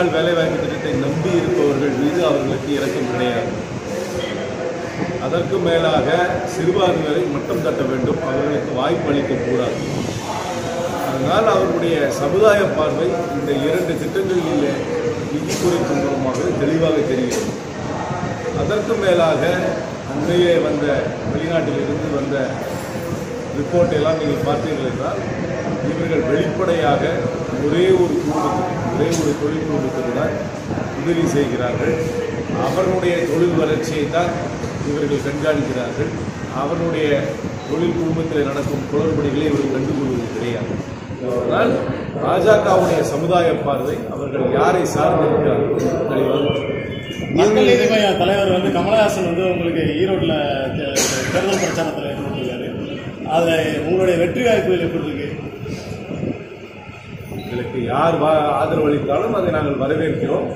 நாள் வேலைவாய்ப்பு திட்டத்தை நம்பி இருப்பவர்கள் மீது அவர்களுக்கு இரக்கம் கிடையாது அதற்கு மேலாக சிறுபான்மையினரை மட்டம் தட்ட வேண்டும் அவர்களுக்கு வாய்ப்பு அளிக்கக்கூடாது அதனால் அவருடைய சமுதாய பார்வை இந்த இரண்டு திட்டங்களில் நிதி குறைப்பு மூலமாக தெளிவாக தெரிகிறது அதற்கு மேலாக அண்மையே வந்த வெளிநாட்டிலிருந்து வந்த ரிப்போர்ட் எல்லாம் நீங்கள் பார்த்தீர்கள் என்றால் இவர்கள் வெளிப்படையாக ஒரே ஒரு குடும்பத்துக்கு ஒரே ஒரு தொழில் குடும்பத்துக்கு தான் உதவி செய்கிறார்கள் அவர்களுடைய தொழில் வளர்ச்சியை தான் இவர்கள் கண்காணிக்கிறார்கள் அவர்களுடைய தொழில் குடும்பத்தில் நடக்கும் குளறுபடிகளை இவர்கள் கண்டுகொள்வது கிடையாது அதனால் பாஜகவுடைய சமுதாய பார்வை அவர்கள் யாரை சார்ந்திருக்கிறார்கள் தெளிவாக மக்கள் நீதி மைய தலைவர் வந்து கமலஹாசன் வந்து உங்களுக்கு ஈரோட்டில் தேர்தல் பிரச்சாரத்தில் ஈடுபட்டிருக்காரு அதில் உங்களுடைய வெற்றி வாய்ப்புகள் எப்படி இருக்கு எங்களுக்கு யார் வா- ஆதரவு அளித்தாலும் அதை நாங்கள் வரவேற்கிறோம்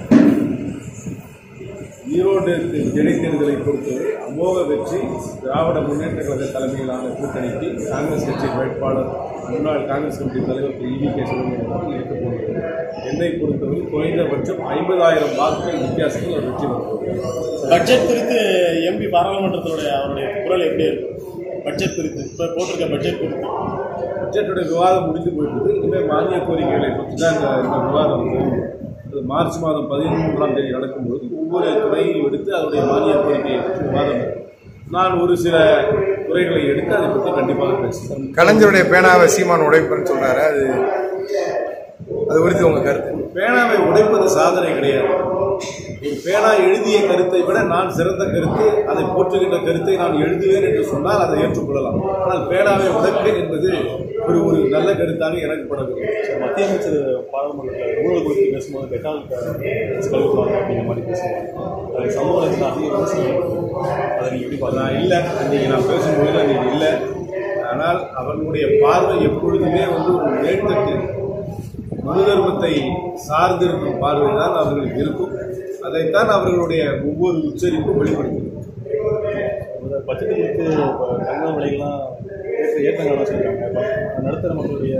ஈரோடு இடைத்தேர்தலை பொறுத்தவரை அமோக வெற்றி திராவிட முன்னேற்ற கழக தலைமையிலான கூட்டணிக்கு காங்கிரஸ் கட்சி வேட்பாளர் முன்னாள் காங்கிரஸ் கமிட்டி தலைவர் திரு இவி கே சுப்பிரமணியன் அவர்கள் இருக்கப் போகிறது என்னை பொறுத்தவரை குறைந்தபட்சம் ஐம்பதாயிரம் வாக்குகள் வித்தியாசத்தில் அவர் வெற்றி பெறுவார் பட்ஜெட் குறித்து எம்பி பாராளுமன்றத்தினுடைய அவருடைய குரல் எப்படி இருக்கும் பட்ஜெட் குறித்து இப்போ போட்டிருக்க பட்ஜெட் குறித்து பட்ஜெட்டுடைய விவாதம் முடிந்து போயிட்டு இனிமேல் மானிய கோரிக்கைகளை பற்றி தான் இந்த இந்த விவாதம் போகும். அது மார்ச் மாதம் பதிமூன்றாம் தேதி நடக்கும்போது ஒவ்வொரு துறையும் எடுத்து அதனுடைய மானிய கோரிக்கையை பற்றி விவாதம் நடக்கும். நான் ஒரு சில துறைகளை எடுத்து அதை பற்றி கண்டிப்பாக பேசுகிறேன் கலைஞருடைய பேனாவை சீமான் உடைப்புன்னு சொல்றாரு அது அது குறித்து உங்க கருத்து பேனாவை உடைப்பது சாதனை கிடையாது ஒரு பேனா எழுதிய கருத்தை விட நான் சிறந்த கருத்து அதை போற்றுகின்ற கருத்தை நான் எழுதுவேன் என்று சொன்னால் அதை ஏற்றுக்கொள்ளலாம் ஆனால் பேனாவை உடைப்பேன் என்பது ஒரு ஒரு நல்ல கருத்தாக எனக்கு படவில்லை மத்திய அமைச்சர் பாராளுமன்றத்தில் ஊழல் குறித்து பேசும்போது பெட்டால் கழுவுவாங்க அப்படிங்கிற மாதிரி பேசுவாங்க அது சமூகத்தில் அதிக விமர்சனம் அதை நீங்கள் எப்படி பார்க்கலாம் நான் இல்லை அன்றைக்கி நான் பேசும்பொழுது அன்றைக்கி இல்லை ஆனால் அவர்களுடைய பார்வை எப்பொழுதுமே வந்து ஒரு மேற்தட்டு மனு தர்மத்தை சார்ந்திருக்கும் பார்வை தான் அவர்களுக்கு இருக்கும் அதைத்தான் அவர்களுடைய ஒவ்வொரு உச்சரிப்பும் வெளிப்படுத்தும் பட்ஜெட் குறித்து இப்போ தங்கம் விலைகள்லாம் ஏற்ற ஏற்றங்கள்லாம் சொல்லியிருக்காங்க இப்போ நடுத்தர மக்களுடைய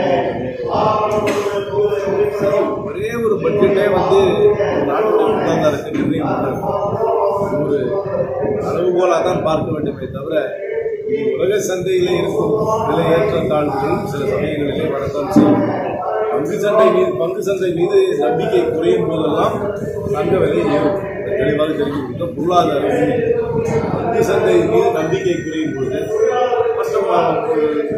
ஒரே ஒரு பட்ஜெட்டே வந்து ஒரு நாட்டுடைய பொருளாதாரத்தை நிர்ணயம் பண்ணுறது ஒரு அளவுகோலாக தான் பார்க்க வேண்டுமே தவிர இது உலக சந்தையிலே இருக்கும் விலை ஏற்றத்தாழ்வுகள் சில சமயங்களிலே வரத்தான் செய்யும் பங்கு சந்தை மீது பங்கு சந்தை மீது நம்பிக்கை குறையும் போதெல்லாம் தங்க விலை ஏறும் இதை தெளிவாக தெரிஞ்சு கொடுத்தோம் பொருளாதார உண்மை. பங்கு சந்தை மீது நம்பிக்கை குறையும் பொழுது மற்ற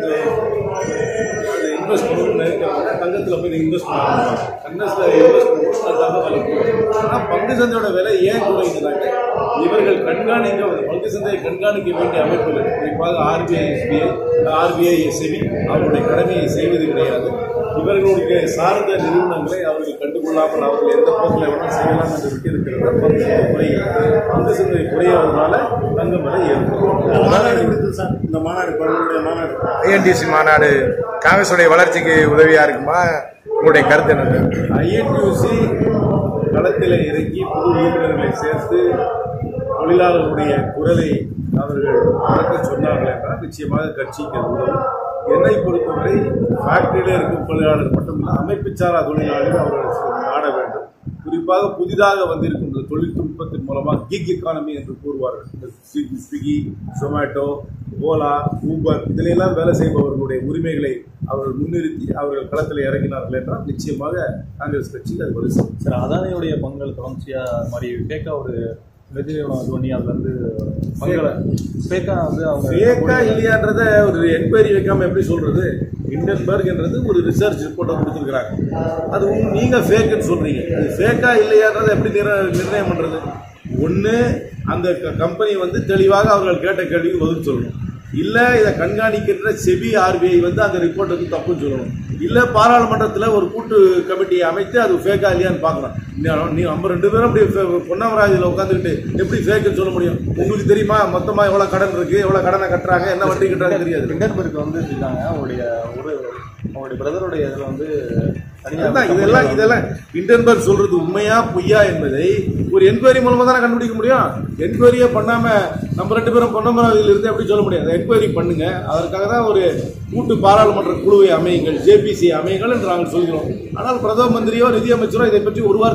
இன்வெஸ்ட் பண்ணணும்னு நினைக்கிறவங்க தங்கத்தில் போய் இன்வெஸ்ட் பண்ணுவாங்க கண்டஸ்டில் இன்வெஸ்ட் பண்ணும்போது அது தங்க விலை கூடும். ஆனால் பங்கு சந்தையோட விலை ஏன் குறையுதுனாக்க இவர்கள் கண்காணிக்க பங்கு சந்தையை கண்காணிக்க வேண்டிய அமைப்புகள் குறிப்பாக ஆர்பிஐ எஸ்பிஐ ஆர்பிஐ செபி அவருடைய கடமையை செய்வது கிடையாது இவர்களுடைய சார்ந்த நிறுவனங்களை அவர்கள் கண்டுகொள்ளாமல் அவர்கள் எந்த போக்கில் வேணால் செய்யலாம் என்று விட்டிருக்கிறது பங்கு சந்தை குறைகிறது பங்கு சந்தை குறையாததுனால தங்க விலை ஏற்படும் மாநாடு குறித்து சார் இந்த மாநாடு பருவனுடைய மாநாடு ஐஎன்டிசி மாநாடு காங்கிரஸுடைய வளர்ச்சிக்கு உதவியா இருக்குமா உங்களுடைய கருத்து என்னது ஐஎன்டியூசி களத்தில் இறங்கி புது உறுப்பினர்களை சேர்த்து தொழிலாளர்களுடைய குரலை அவர்கள் வளர்க்க சொன்னார்கள் என்றால் நிச்சயமாக கட்சிக்கு அது உதவும் என்னை பொறுத்தவரை ஃபேக்டரியிலே இருக்கும் தொழிலாளர் மட்டுமில்லை அமைப்புச்சாரா தொழிலாளர்கள் அவர்கள் நாட வேண்டும் குறிப்பாக புதிதாக வந்திருக்கும் இந்த தொழில்நுட்பத்தின் மூலமாக கிக் எக்கானமி என்று கூறுவார்கள் இந்த ஸ்விக்கி ஸ்விக்கி ஜொமேட்டோ ஓலா ஊபர் இதிலெல்லாம் வேலை செய்பவர்களுடைய உரிமைகளை அவர்கள் முன்னிறுத்தி அவர்கள் களத்தில் இறங்கினார்கள் என்றால் நிச்சயமாக காங்கிரஸ் கட்சிக்கு அது வலு சேர்க்கும். சார் அதானியுடைய பங்கள் தொடர்ச்சியா அது மாதிரி ஃபேக்கா ஒரு வெற்றி இது பண்ணி அதுல இருந்து பங்களை ஃபேக்கா வந்து அவங்க ஃபேக்கா இல்லையான்றத ஒரு என்கொயரி வைக்காம எப்படி சொல்றது இண்டன்பர்க் என்றது ஒரு ரிசர்ச் ரிப்போர்ட்டை கொடுத்துருக்காங்க அது உங்க- நீங்க ஃபேக்குன்னு சொல்றீங்க அது ஃபேக்கா இல்லையான்றதை எப்படி நிர- நிர்ணயம் பண்றது ஒன்று அந்த கம்பெனி வந்து தெளிவாக அவர்கள் கேட்ட கேள்விக்கு பதில் சொல்லணும் இல்ல இதை கண்காணிக்கின்ற செபி ஆர்பிஐ வந்து அந்த ரிப்போர்ட் வந்து தப்புன்னு சொல்லணும் இல்ல பாராளுமன்றத்தில் ஒரு கூட்டு கமிட்டியை அமைத்து அது ஃபேக்கா இல்லையான்னு பார்க்கணும் நீ- நீ நம்ம ரெண்டு பேரும் அப்படி ஃபே- பொன்னமராஜில் உட்காந்துக்கிட்டு எப்படி ஃபேக்குன்னு சொல்ல முடியும் உங்களுக்கு தெரியுமா மொத்தமா எவ்வளவு கடன் இருக்கு எவ்வளவு கடனை கட்டுறாங்க என்ன வட்டி கட்டுறாங்க தெரியாது பிண்டன்பர்க் வந்து இருக்காங்க அவருடைய ஒரு அவருடைய பிரதருடைய இதுல வந்து தனியா அதுதான் இதெல்லாம் இதெல்லாம் இன்டர்பர்க் சொல்றது உண்மையா பொய்யா என்பதை ஒரு என்கொயரி மூலமா தானே கண்டுபிடிக்க முடியும் என்கொயரியே பண்ணாம நம்ம ரெண்டு பேரும் பொன்னமராவதியில் இருந்து எப்படி சொல்ல முடியாது என்கொயரி பண்ணுங்க அதற்காக தான் ஒரு கூட்டு பாராளுமன்ற குழுவை அமையுங்கள் ஜேபிசி அமையுங்கள் என்று நாங்கள் சொல்கிறோம் ஆனால் பிரதம மந்திரியோ நிதியமைச்சரோ இதை பற்றி ஒரு வார்த்தை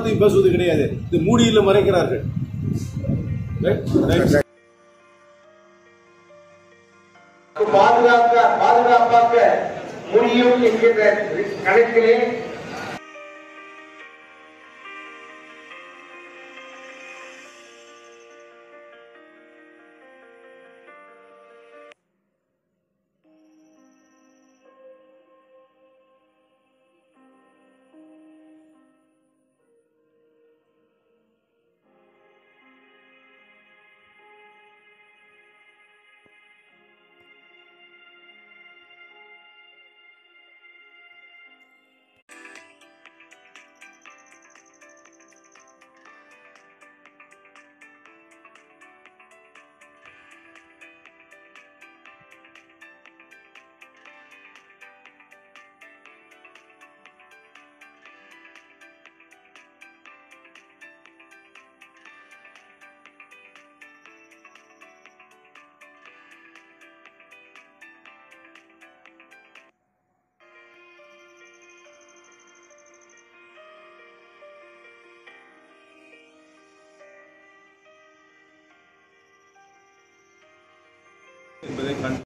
வார்த்தையும் பேசுவது கிடையாது இது மூடியில் மறைக்கிறார்கள் Right? Right. பாதுகாக்க பாதுகாப்பாக்க முடியும் என்கின்ற கணக்கிலே என்பதை கண்டு